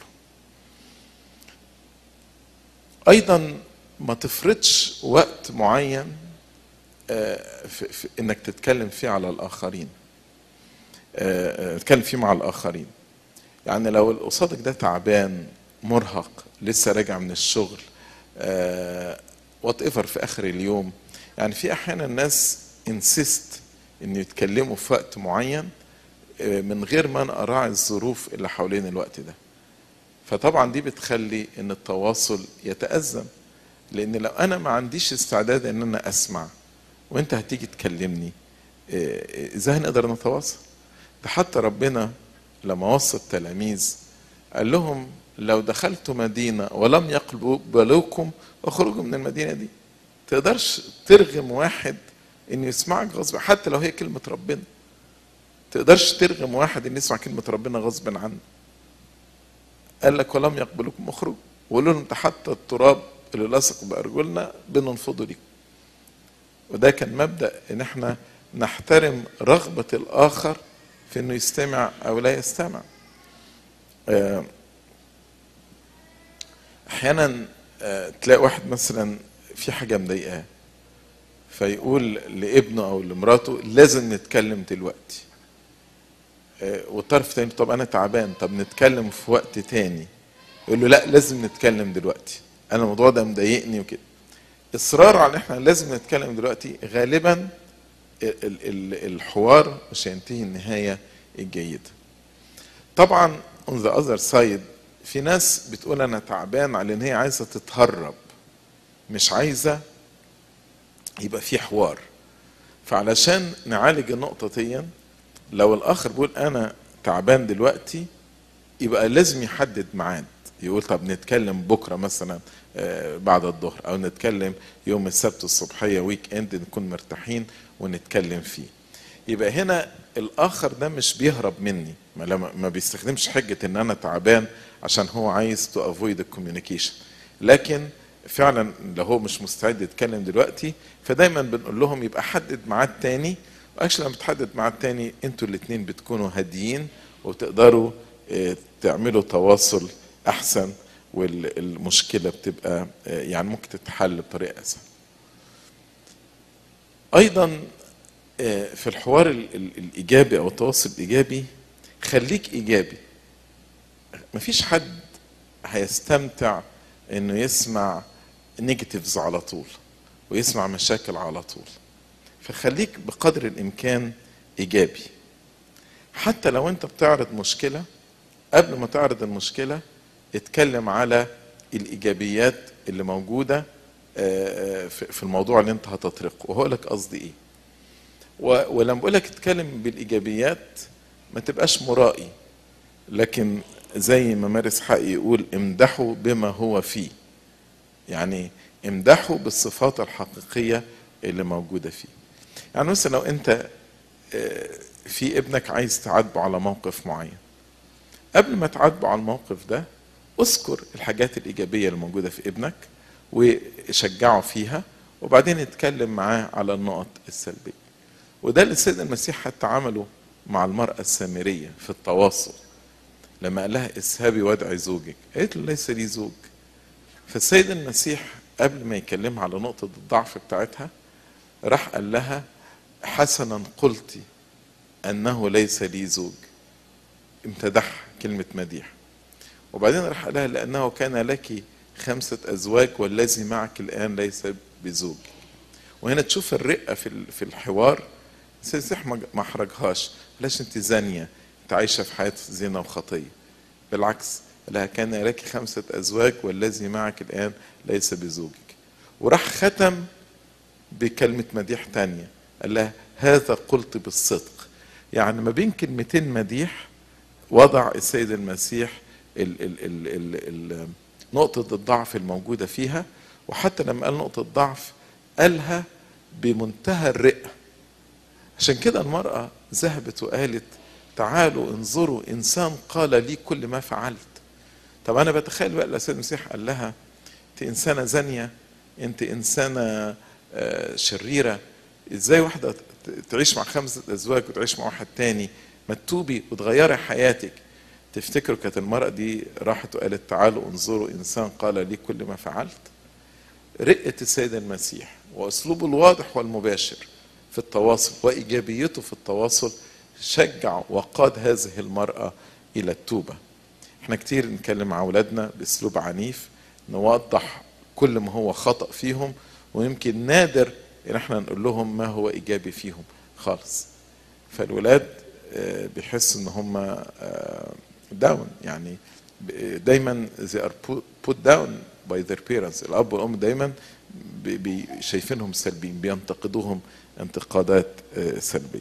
ايضا ما تفرضش وقت معين في, في انك تتكلم فيه على الاخرين آه، آه، اتكلم فيه مع الاخرين يعني لو اللي قصادك ده تعبان مرهق لسه راجع من الشغل وات ايفر في اخر اليوم يعني في احيانا ناس انسيست ان يتكلموا في وقت معين آه، من غير ما انا اراعي الظروف اللي حوالين الوقت ده فطبعا دي بتخلي ان التواصل يتأزم لان لو انا ما عنديش استعداد ان انا اسمع وانت هتيجي تكلمني آه، ازاي هنقدر نتواصل ده حتى ربنا لما وصى التلاميذ قال لهم لو دخلتوا مدينة ولم يقبلوكم اخرجوا من المدينة دي تقدرش ترغم واحد انه يسمعك غصب حتى لو هي كلمة ربنا تقدرش ترغم واحد انه يسمع كلمة ربنا غصب عنه قال لك ولم يقبلوكم اخرجوا وقولوا لهم ده حتى التراب اللي لصق بارجلنا بننفضه ليكم وده كان مبدا ان احنا نحترم رغبه الاخر في انه يستمع او لا يستمع آه، احيانا آه، تلاقي واحد مثلا في حاجه مضايقاه فيقول لابنه او لمراته لازم نتكلم دلوقتي آه، والطرف تاني طب انا تعبان طب نتكلم في وقت تاني يقول له لا لازم نتكلم دلوقتي انا الموضوع ده مضايقني وكده اصرار على ان احنا لازم نتكلم دلوقتي غالبا ال- ال- الحوار مش هينتهي النهايه الجيده طبعا on the other side في ناس بتقول انا تعبان على ان هي عايزه تتهرب مش عايزه يبقى في حوار فعلشان نعالج النقطه دي لو الاخر بيقول انا تعبان دلوقتي يبقى لازم يحدد ميعاد يقول طب نتكلم بكره مثلا آه، بعد الظهر او نتكلم يوم السبت الصبحيه ويك اند نكون مرتاحين ونتكلم فيه يبقى هنا الاخر ده مش بيهرب مني ما, لما ما بيستخدمش حجه ان انا تعبان عشان هو عايز تو افويد الكوميونيكيشن لكن فعلا لو هو مش مستعد يتكلم دلوقتي فدايما بنقول لهم يبقى حدد ميعاد تاني واكشن لما بتحدد ميعاد تاني انتوا الاثنين بتكونوا هاديين وتقدروا آه، تعملوا تواصل احسن والمشكله بتبقى آه، يعني ممكن تتحل بطريقه اسهل. ايضا آه، في الحوار ال- ال- الايجابي او التواصل الايجابي خليك ايجابي. مفيش حد هيستمتع انه يسمع نيجاتيفز على طول ويسمع مشاكل على طول. فخليك بقدر الامكان ايجابي. حتى لو انت بتعرض مشكله قبل ما تعرض المشكله اتكلم على الايجابيات اللي موجوده آه، آه، في في الموضوع اللي انت هتطرقه وهقول لك قصدي ايه و- ولما بقول لك اتكلم بالايجابيات ما تبقاش مرائي لكن زي ما مارس حقي يقول امدحوا بما هو فيه يعني امدحوا بالصفات الحقيقيه اللي موجوده فيه يعني مثلا لو انت آه، في ابنك عايز تعاتبه على موقف معين قبل ما تعاتبه على الموقف ده اذكر الحاجات الإيجابية اللي موجودة في ابنك وشجعه فيها وبعدين اتكلم معاه على النقط السلبية وده اللي السيد المسيح حتى عمله مع المرأة السامرية في التواصل لما قال لها اذهبي وادعي زوجك قالت له ليس لي زوج فالسيد المسيح قبل ما يكلمها على نقطة الضعف بتاعتها راح قال لها حسنا قلتي أنه ليس لي زوج امتدح كلمة مديح وبعدين راح قال لها لأنه كان لك خمسة أزواج والذي معك الآن ليس بزوج وهنا تشوف الرقة في ال- في الحوار السيد المسيح ما ما أحرجهاش بلاش أنت زانية أنت عايشة في حياة زنا وخطية بالعكس لها كان لك خمسة أزواج والذي معك الآن ليس بزوجك وراح ختم بكلمة مديح تانية قال لها هذا قلت بالصدق يعني ما بين كلمتين مديح وضع السيد المسيح ال ال ال ال ال نقطة الضعف الموجودة فيها وحتى لما قال نقطة ضعف قالها بمنتهى الرقة عشان كده المرأة ذهبت وقالت تعالوا انظروا إنسان قال لي كل ما فعلت طب أنا بتخيل بقى السيد المسيح قال لها أنت إنسانة زانية أنت إنسانة آه، شريرة إزاي واحدة ت- تعيش مع خمسة أزواج وتعيش مع واحد تاني ما تتوبي وتغيري حياتك تفتكروا كانت المرأة دي راحت وقالت تعالوا انظروا إنسان قال لي كل ما فعلت رقة السيد المسيح وأسلوبه الواضح والمباشر في التواصل وإيجابيته في التواصل شجع وقاد هذه المرأة إلى التوبة احنا كتير نتكلم مع أولادنا بأسلوب عنيف نوضح كل ما هو خطأ فيهم ويمكن نادر ان احنا نقول لهم ما هو ايجابي فيهم خالص فالولاد آه، بيحسوا ان هم داون يعني ب- دايما they are put- put down by their parents الاب والام دايما بي- بي- شايفينهم سلبيين بينتقدوهم انتقادات آه، سلبيه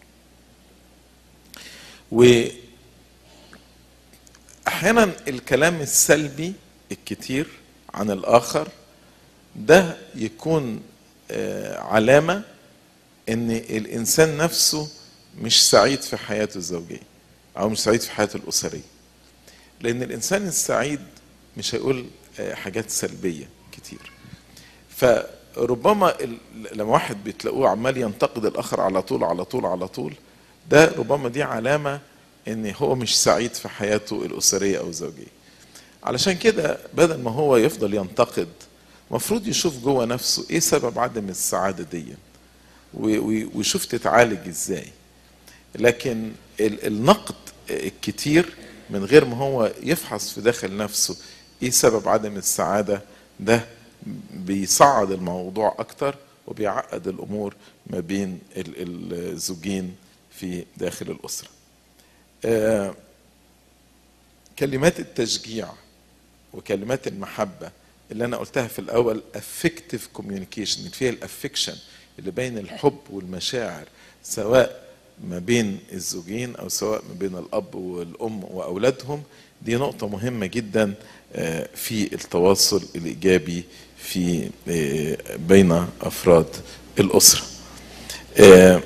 واحيانا الكلام السلبي الكتير عن الاخر ده يكون آه، علامه ان الانسان نفسه مش سعيد في حياته الزوجيه او مش سعيد في حياته الاسريه لان الانسان السعيد مش هيقول آه، حاجات سلبيه كتير فربما ال- لما واحد بتلاقوه عمال ينتقد الاخر على طول على طول على طول ده ربما دي علامه ان هو مش سعيد في حياته الاسريه او الزوجيه علشان كده بدل ما هو يفضل ينتقد المفروض يشوف جوه نفسه ايه سبب عدم السعاده دي و- و- ويشوف تتعالج ازاي لكن ال- النقد الكتير من غير ما هو يفحص في داخل نفسه ايه سبب عدم السعاده ده بيصعد الموضوع اكتر وبيعقد الامور ما بين ال- الزوجين في داخل الاسره. آه، كلمات التشجيع وكلمات المحبه اللي انا قلتها في الاول affective communication اللي فيها الافكشن اللي بين الحب والمشاعر سواء ما بين الزوجين او سواء ما بين الاب والام واولادهم دي نقطه مهمه جدا آه، في التواصل الايجابي في آه، بين افراد الاسره آه،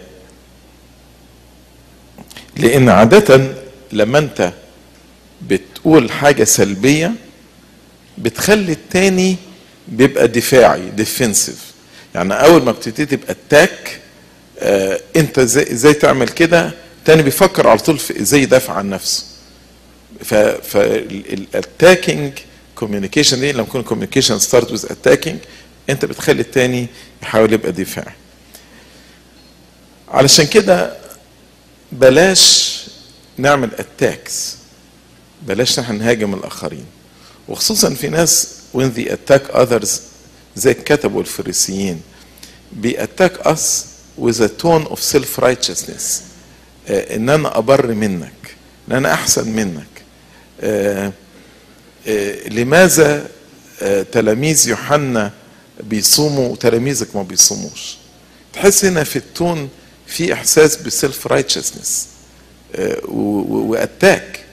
لان عاده لما انت بتقول حاجه سلبيه بتخلي التاني بيبقى دفاعي ديفنسيف يعني اول ما بتبتدي تبقى اتاك آه انت ازاي ازاي تعمل كده تاني بيفكر على طول في ازاي يدافع عن نفسه فالاتاكينج كوميونيكيشن دي لما يكون كوميونيكيشن ستارت ويز اتاكينج انت بتخلي التاني يحاول يبقى دفاعي علشان كده بلاش نعمل اتاكس بلاش نحن نهاجم الاخرين وخصوصا في ناس when they attack others زي كتبوا الفريسيين بيأتاك us with a tone of self righteousness آه ان انا ابر منك ان انا احسن منك آه آه لماذا آه تلاميذ يوحنا بيصوموا وتلاميذك ما بيصوموش تحس هنا في التون في احساس بسيلف رايتشسنس واتاك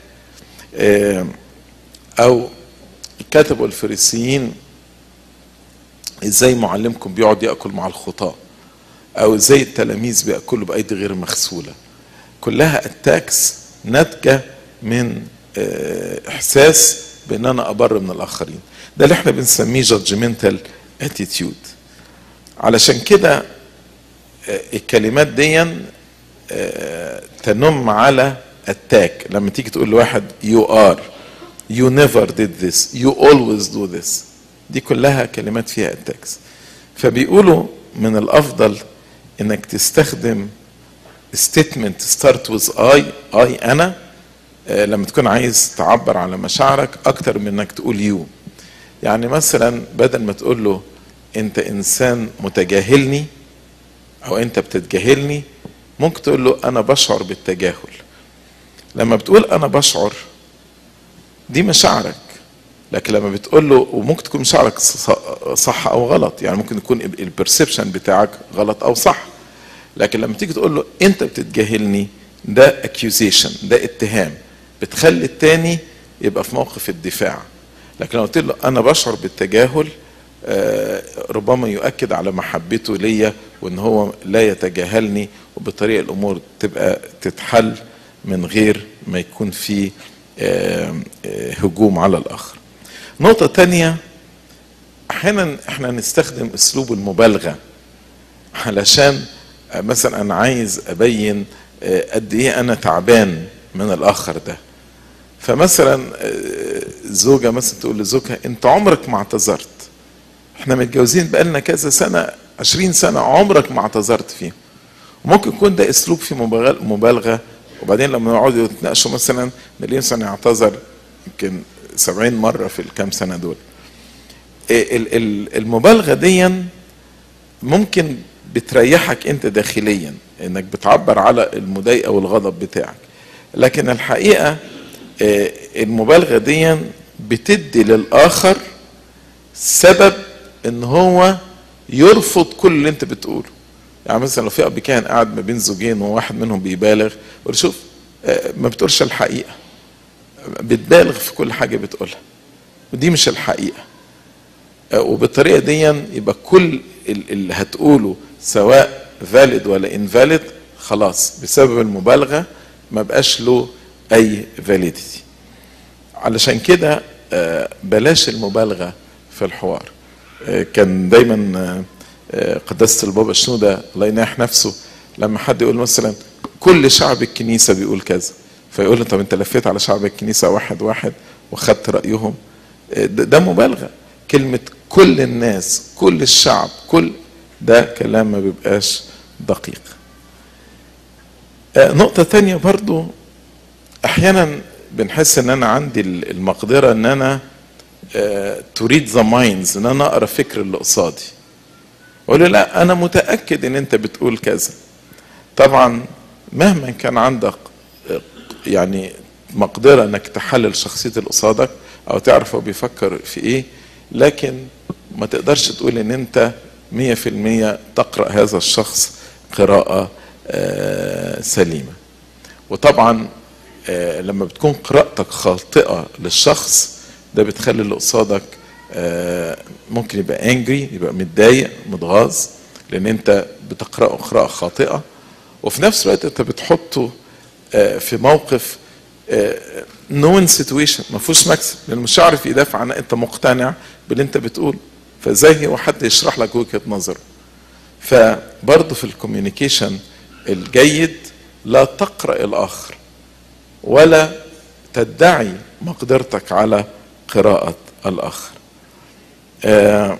او كتبوا الفريسيين ازاي معلمكم بيقعد ياكل مع الخطاه او ازاي التلاميذ بياكلوا بايدي غير مغسوله كلها اتاكس ناتجه من آه، احساس بان انا ابر من الاخرين ده اللي احنا بنسميه جادجمنتال اتيتيود علشان كده آه، الكلمات دي آه، تنم على اتاك لما تيجي تقول لواحد يو ار you never did this you always do this دي كلها كلمات فيها اتاكس فبيقولوا من الافضل انك تستخدم statement start with I I انا آه، لما تكون عايز تعبر على مشاعرك اكتر من انك تقول يو يعني مثلا بدل ما تقول له انت انسان متجاهلني او انت بتتجاهلني ممكن تقول له انا بشعر بالتجاهل لما بتقول انا بشعر دي مشاعرك لكن لما بتقول له وممكن تكون مشاعرك ص- صح او غلط يعني ممكن يكون البرسبشن بتاعك غلط او صح لكن لما تيجي تقول له انت بتتجاهلني ده accusation ده اتهام بتخلي التاني يبقى في موقف الدفاع لكن لو قلت له انا بشعر بالتجاهل آه، ربما يؤكد على محبته ليا وان هو لا يتجاهلني وبالطريقه الامور تبقى تتحل من غير ما يكون في آه، آه، هجوم على الاخر نقطه تانية احيانا احنا نستخدم اسلوب المبالغه علشان آه، مثلا انا عايز ابين آه، قد ايه انا تعبان من الاخر ده فمثلا آه، زوجة مثلا تقول لزوجها انت عمرك ما اعتذرت احنا متجوزين بقالنا كذا سنة عشرين سنة عمرك ما اعتذرت فيهم ممكن يكون ده اسلوب فيه مبالغ- مبالغه وبعدين لما يقعدوا يتناقشوا مثلا نلاقيه مثلا يعتذر يمكن 70 مره في الكام سنه دول ال- ال- المبالغه دي ممكن بتريحك انت داخليا انك بتعبر على المضايقه والغضب بتاعك لكن الحقيقه آه، المبالغه دي بتدي للاخر سبب ان هو يرفض كل اللي انت بتقوله يعني مثلا لو في اب كان قاعد ما بين زوجين وواحد منهم بيبالغ يقول شوف آه، ما بتقولش الحقيقه بتبالغ في كل حاجه بتقولها ودي مش الحقيقه آه، وبالطريقه دي يبقى كل ال- اللي هتقوله سواء فاليد ولا انفاليد خلاص بسبب المبالغه ما بقاش له اي فاليديتي علشان كده آه، بلاش المبالغه في الحوار آه، كان دايما آه، آه، قداسه البابا شنوده الله يناح نفسه لما حد يقول مثلا كل شعب الكنيسه بيقول كذا فيقول له طب انت لفيت على شعب الكنيسه واحد واحد وخدت رايهم آه، ده ده مبالغه كلمه كل الناس كل الشعب كل ده كلام ما بيبقاش دقيق آه، نقطة تانية برضو احيانا بنحس ان انا عندي المقدرة ان انا تريد ذا مايندز ان انا اقرا فكر اللي قصادي اقول له لا انا متاكد ان انت بتقول كذا طبعا مهما كان عندك آه، يعني مقدره انك تحلل شخصيه اللي قصادك او تعرف هو بيفكر في ايه لكن ما تقدرش تقول ان انت مية في المية تقرأ هذا الشخص قراءة آه، سليمة وطبعا آه، لما بتكون قراءتك خاطئة للشخص ده بتخلي اللي قصادك آه، ممكن يبقى انجري يبقى متضايق متغاظ لان انت بتقرأه قراءة خاطئة وفي نفس الوقت انت بتحطه آه، في موقف نون سيتويشن ما فيهوش مكسب لانه مش عارف يدافع عن انت مقتنع باللي انت بتقوله فازاي هو حد يشرح لك وجهه نظره فبرضه في الكوميونيكيشن الجيد لا تقرا الاخر ولا تدعي مقدرتك على قراءه الاخر آه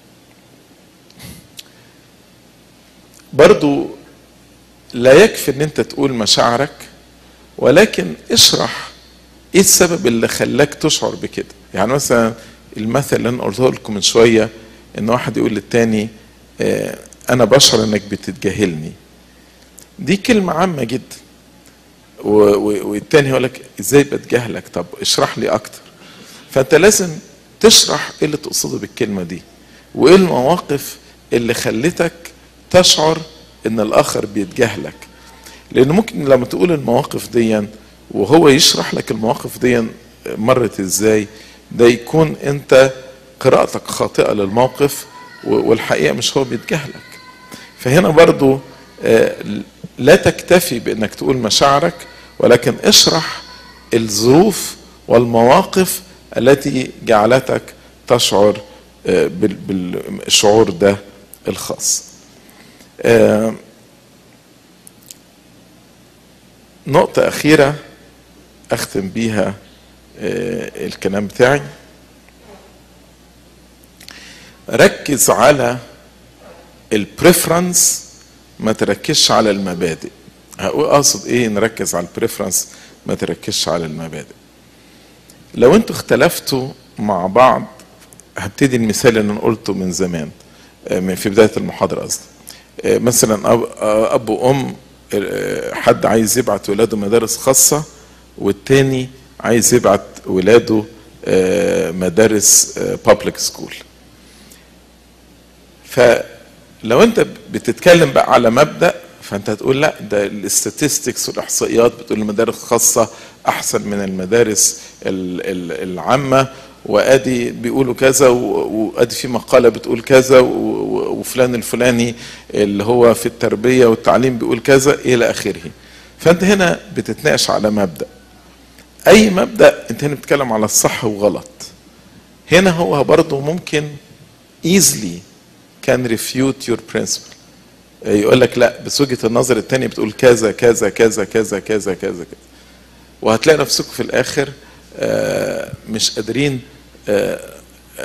برضو لا يكفي ان انت تقول مشاعرك ولكن اشرح ايه السبب اللي خلاك تشعر بكده يعني مثلا المثل اللي انا قلته لكم من شويه ان واحد يقول للتاني آه انا بشعر انك بتتجاهلني دي كلمه عامه جدا والتاني يقول لك ازاي بتجاهلك طب اشرح لي اكتر فانت لازم تشرح ايه اللي تقصده بالكلمه دي وايه المواقف اللي خلتك تشعر ان الاخر بيتجاهلك لان ممكن لما تقول المواقف دي وهو يشرح لك المواقف دي مرت ازاي ده يكون انت قراءتك خاطئه للموقف والحقيقه مش هو بيتجاهلك فهنا برضو لا تكتفي بانك تقول مشاعرك ولكن اشرح الظروف والمواقف التي جعلتك تشعر بالشعور ده الخاص نقطة أخيرة أختم بيها الكلام بتاعي ركز على البريفرنس ما تركزش على المبادئ هقول اقصد ايه نركز على البريفرنس ما تركزش على المبادئ لو انتوا اختلفتوا مع بعض هبتدي المثال اللي انا قلته من زمان في بدايه المحاضره قصدي مثلا اب اب وام حد عايز يبعت ولاده مدارس خاصه والتاني عايز يبعت ولاده مدارس بابليك سكول فلو انت بتتكلم بقى على مبدا فانت هتقول لا ده الاستاتستكس والاحصائيات بتقول المدارس الخاصه احسن من المدارس العامه وادي بيقولوا كذا وادي في مقاله بتقول كذا وفلان الفلاني اللي هو في التربيه والتعليم بيقول كذا الى اخره فانت هنا بتتناقش على مبدا اي مبدا انت هنا بتتكلم على الصح وغلط هنا هو برضه ممكن easily can refute your principle يقول لك لا بس وجهه النظر الثانيه بتقول كذا كذا كذا كذا كذا كذا كذا وهتلاقي نفسكم في الاخر مش قادرين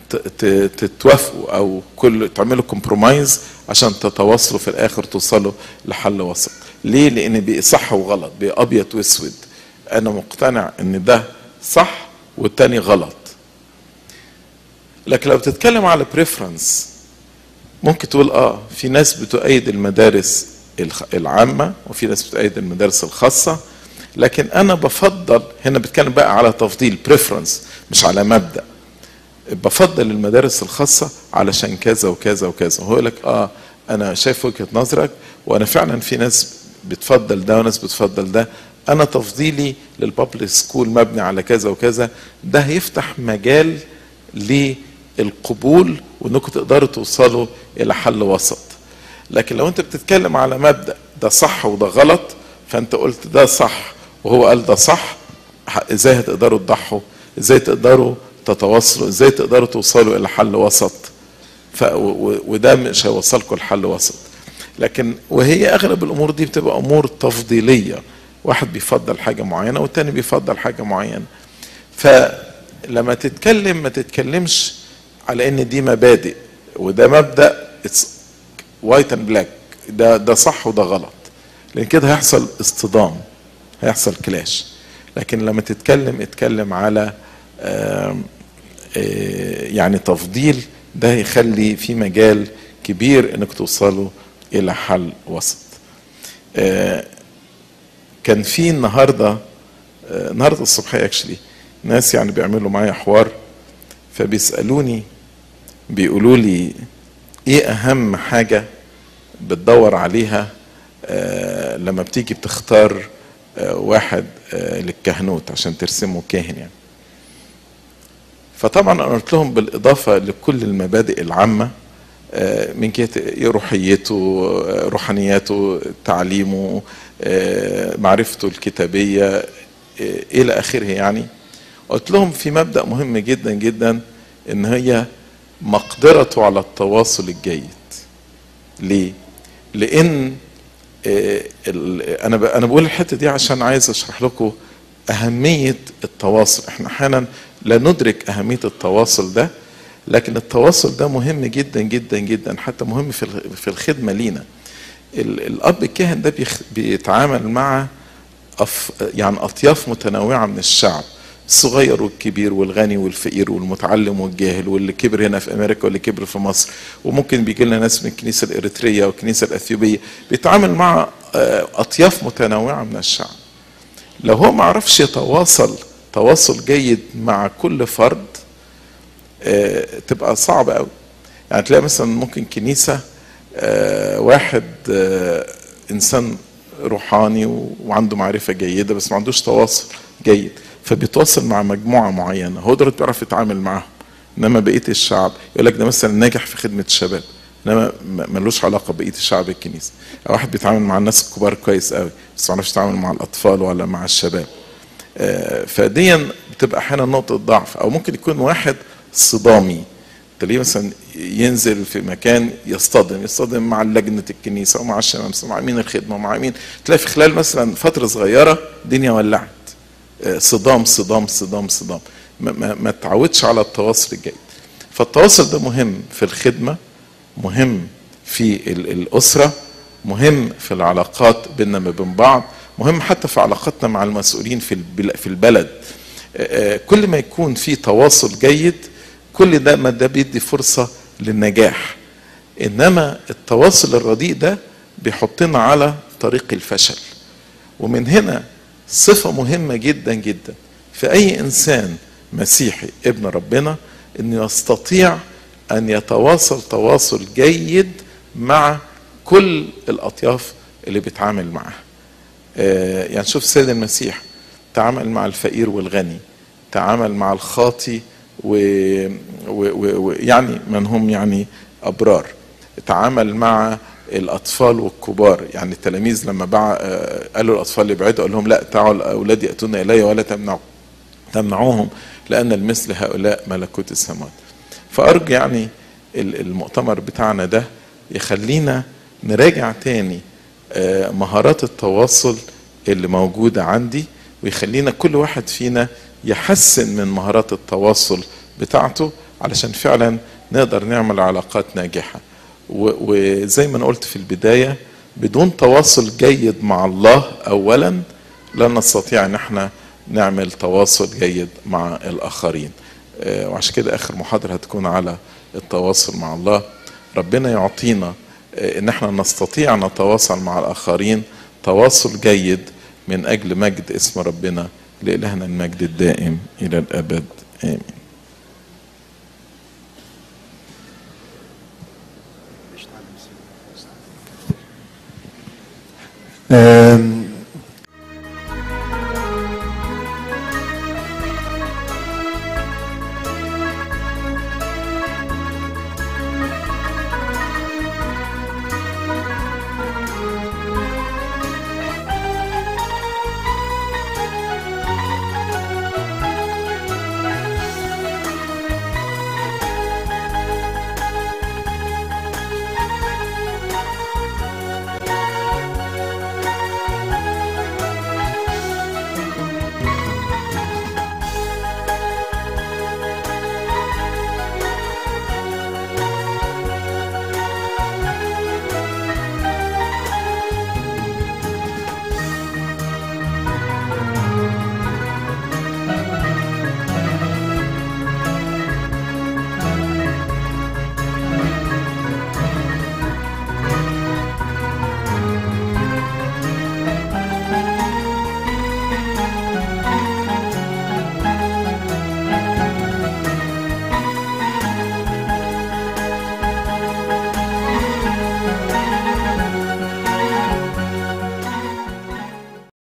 ت- ت- تتوافقوا او كل تعملوا كومبرومايز عشان تتواصلوا في الاخر توصلوا لحل وسط ليه لان بقى صح وغلط بقى ابيض واسود انا مقتنع ان ده صح والتاني غلط لكن لو بتتكلم على بريفرنس ممكن تقول اه في ناس بتؤيد المدارس الخ- العامة وفي ناس بتؤيد المدارس الخاصة لكن انا بفضل هنا بتكلم بقى على تفضيل بريفرنس مش على مبدأ بفضل المدارس الخاصة علشان كذا وكذا وكذا هو يقول لك اه انا شايف وجهة نظرك وانا فعلا في ناس بتفضل ده وناس بتفضل ده انا تفضيلي للبابليك سكول مبني على كذا وكذا ده هيفتح مجال للقبول وانكم تقدروا توصلوا الى حل وسط لكن لو انت بتتكلم على مبدأ ده صح وده غلط فانت قلت ده صح وهو قال ده صح ه- ازاي هتقدروا تضحوا ازاي تقدروا تتواصلوا ازاي تقدروا توصلوا الى حل وسط ف و- و- وده مش هيوصلكم لحل وسط لكن وهي اغلب الامور دي بتبقى امور تفضيليه واحد بيفضل حاجه معينه والتاني بيفضل حاجه معينه فلما تتكلم ما تتكلمش على ان دي مبادئ وده مبدا وايت اند بلاك ده ده صح وده غلط لان كده هيحصل اصطدام هيحصل كلاش لكن لما تتكلم اتكلم على آم، آه، يعني تفضيل ده هيخلي في مجال كبير انك توصلوا الى حل وسط آه، كان في النهارده آه، النهارده الصبح اكشلي ناس يعني بيعملوا معايا حوار فبيسالوني بيقولوا لي ايه اهم حاجه بتدور عليها آه، لما بتيجي بتختار آه، واحد آه، للكهنوت عشان ترسمه كاهن يعني فطبعا انا قلت لهم بالاضافه لكل المبادئ العامه آه، من جهه روحيته آه، روحانياته تعليمه آه، معرفته الكتابيه آه، الى اخره يعني قلت لهم في مبدا مهم جدا جدا ان هي مقدرته على التواصل الجيد ليه لان آه، ال- انا ب- انا بقول الحته دي عشان عايز اشرح لكم اهميه التواصل احنا احيانا لا ندرك اهميه التواصل ده لكن التواصل ده مهم جدا جدا جدا حتى مهم في الخ- في الخدمه لينا ال- الاب الكاهن ده بيخ- بيتعامل مع أف يعني اطياف متنوعه من الشعب الصغير والكبير والغني والفقير والمتعلم والجاهل واللي كبر هنا في امريكا واللي كبر في مصر وممكن بيجي لنا ناس من الكنيسه الاريتريه والكنيسه الاثيوبيه بيتعامل مع آه، اطياف متنوعه من الشعب لو هو ما عرفش يتواصل تواصل جيد مع كل فرد آه، تبقى صعبة قوي يعني تلاقي مثلا ممكن كنيسة آه، واحد آه، إنسان روحاني و- وعنده معرفة جيدة بس ما عندوش تواصل جيد فبيتواصل مع مجموعة معينة هو ده اللي بيعرف يتعامل معاهم إنما بقية الشعب يقول لك ده مثلا ناجح في خدمة الشباب إنما م- ملوش علاقة بقية الشعب الكنيسة أو واحد بيتعامل مع الناس الكبار كويس قوي بس ما يعرفش يتعامل مع الأطفال ولا مع الشباب آه، فديا بتبقى احيانا نقطه ضعف او ممكن يكون واحد صدامي تلاقيه مثلا ينزل في مكان يصطدم يصطدم مع لجنه الكنيسه ومع الشمس ومع امين الخدمه ومع امين تلاقي في خلال مثلا فتره صغيره الدنيا ولعت آه، صدام صدام صدام صدام ما, ما, ما تعودش على التواصل الجيد فالتواصل ده مهم في الخدمه مهم في ال- الاسره مهم في العلاقات بيننا ما بين بعض مهم حتى في علاقاتنا مع المسؤولين في البل- في البلد آه، آه، كل ما يكون في تواصل جيد كل ده ما ده بيدي فرصه للنجاح انما التواصل الرديء ده بيحطنا على طريق الفشل ومن هنا صفة مهمة جدا جدا في أي إنسان مسيحي ابن ربنا أنه يستطيع أن يتواصل تواصل جيد مع كل الأطياف اللي بيتعامل معها آه، يعني شوف سيد المسيح تعامل مع الفقير والغني تعامل مع الخاطي ويعني و... و... و... يعني من هم يعني أبرار تعامل مع الاطفال والكبار يعني التلاميذ لما باع آه، قالوا الاطفال اللي بعيدوا قال لهم لا تعالوا الاولاد ياتون الي ولا تمنعوا تمنعوهم لان المثل هؤلاء ملكوت السماوات فارجو يعني ال- المؤتمر بتاعنا ده يخلينا نراجع تاني آه، مهارات التواصل اللي موجوده عندي ويخلينا كل واحد فينا يحسن من مهارات التواصل بتاعته علشان فعلا نقدر نعمل علاقات ناجحة و- وزي ما انا قلت في البداية بدون تواصل جيد مع الله اولا لن نستطيع ان احنا نعمل تواصل جيد مع الاخرين آه، وعشان كده اخر محاضرة هتكون على التواصل مع الله ربنا يعطينا آه، ان احنا نستطيع نتواصل مع الاخرين تواصل جيد من اجل مجد اسم ربنا لالهنا المجد الدائم الى الابد امين